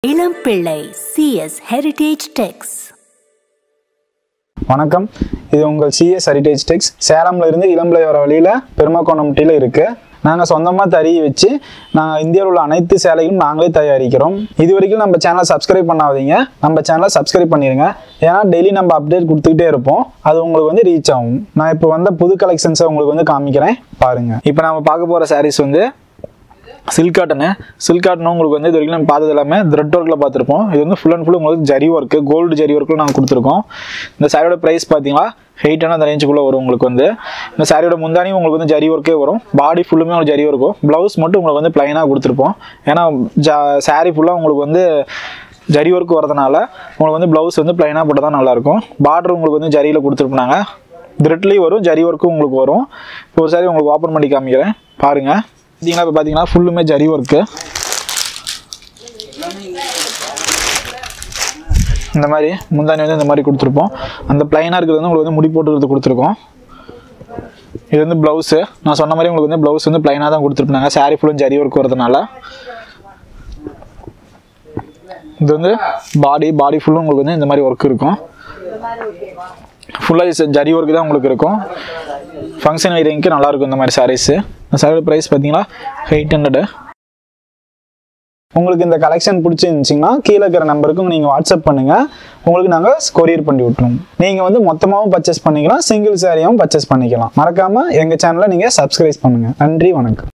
இளம்பிள்ளை CS heritage டெக்ஸ் வணக்கம் இது உங்கள் சிஎஸ் ஹெரிடேஜ் டெக்ஸ் சேலம்ல இருந்து இளம்பிள்ளை வர வழியில் பெருமாக்கோணம்ட்டியில் இருக்குது நாங்கள் சொந்தமாக தறி வச்சு நாங்கள் இந்தியாவில் உள்ள அனைத்து சேலைகளும் நாங்களே தயாரிக்கிறோம் இது வரைக்கும் நம்ம சேனலை சப்ஸ்கிரைப் பண்ணாதீங்க நம்ம சேனலை சப்ஸ்கிரைப் பண்ணிடுங்க ஏன்னா டெய்லி நம்ம அப்டேட் கொடுத்துக்கிட்டே இருப்போம் அது உங்களுக்கு வந்து ரீச் ஆகும் நான் இப்போ வந்த புது கலெக்ஷன்ஸை உங்களுக்கு வந்து காமிக்கிறேன் பாருங்கள் இப்போ நம்ம பார்க்க போகிற sarees வந்து சில்க் காட்டனு சில்க் காட்டன் உங்களுக்கு வந்து இது வரைக்கும் நம்ம பார்த்தது எல்லாமே த்ரெட் ஒர்க்கில் பார்த்துருப்போம் இது வந்து ஃபுல் அண்ட் ஃபுல் உங்களுக்கு ஜரி ஒர்க்கு கோல்டு ஜரி ஒர்க்கில் நாங்கள் கொடுத்துருக்கோம் இந்த சாரியோட ப்ரைஸ் பார்த்தீங்களா ஹெயிட்டான அந்த ரேஞ்சுக்குள்ளே வரும் உங்களுக்கு வந்து இந்த சாரியோட முந்தானியும் உங்களுக்கு வந்து ஜரி ஒர்க்கே வரும் பாடி ஃபுல்லுமே உங்களுக்கு ஜரி இருக்கும் ப்ளவுஸ் மட்டும் உங்களுக்கு வந்து ப்ளைனாக கொடுத்துருப்போம் ஏன்னா ஜா சாரி ஃபுல்லாக உங்களுக்கு வந்து ஜரி ஒர்க் வரதுனால உங்களுக்கு வந்து ப்ளவுஸ் வந்து ப்ளைனாக போட்டால் தான் நல்லாயிருக்கும் பார்டர் உங்களுக்கு வந்து ஜரியில் கொடுத்துருப்பாங்க த்ரெட்லேயும் வரும் ஜரி ஒர்க்கும் உங்களுக்கு வரும் இப்போ ஒரு சாரி உங்களுக்கு ஓப்பன் பண்ணி காமிக்கிறேன் பாருங்கள் பார்த்தீங்கன்னா இப்போ பார்த்தீங்கன்னா ஃபுல்லுமே ஜரி ஒர்க்கு இந்த மாதிரி முந்தானி வந்து இந்த மாதிரி கொடுத்துருப்போம் அந்த பிளைனாக இருக்கிறது வந்து உங்களுக்கு வந்து முடி போட்டுக்கிறது கொடுத்துருக்கோம் இது வந்து ப்ளவுஸு நான் சொன்ன மாதிரி உங்களுக்கு வந்து ப்ளவுஸ் வந்து பிளைனாக தான் கொடுத்துருப்பாங்க சாரி ஃபுல்லும் ஜரி ஒர்க் வரதுனால இது வந்து பாடி பாடி ஃபுல்லும் உங்களுக்கு வந்து இந்த மாதிரி ஒர்க் இருக்கும் ஃபுல்லாக ஜரி ஒர்க் தான் உங்களுக்கு இருக்கும் ஃபங்க்ஷன் வீரிங்க்கு நல்லா இருக்கும் இந்த மாதிரி சாரீஸு இந்த சாரியோட ப்ரைஸ் பார்த்தீங்களா எயிட் ஹண்ட்ரடு உங்களுக்கு இந்த கலெக்ஷன் பிடிச்சிருந்துச்சிங்கன்னா கீழே இருக்கிற நம்பருக்கு நீங்கள் வாட்ஸ்அப் பண்ணுங்கள் உங்களுக்கு நாங்கள் கொரியர் பண்ணி விட்டுருவோம் நீங்கள் வந்து மொத்தமாகவும் பர்ச்சேஸ் பண்ணிக்கலாம் சிங்கிள் சாரியாகவும் பர்ச்சேஸ் பண்ணிக்கலாம் மறக்காமல் எங்கள் சேனலை நீங்கள் சப்ஸ்கிரைப் பண்ணுங்கள் நன்றி வணக்கம்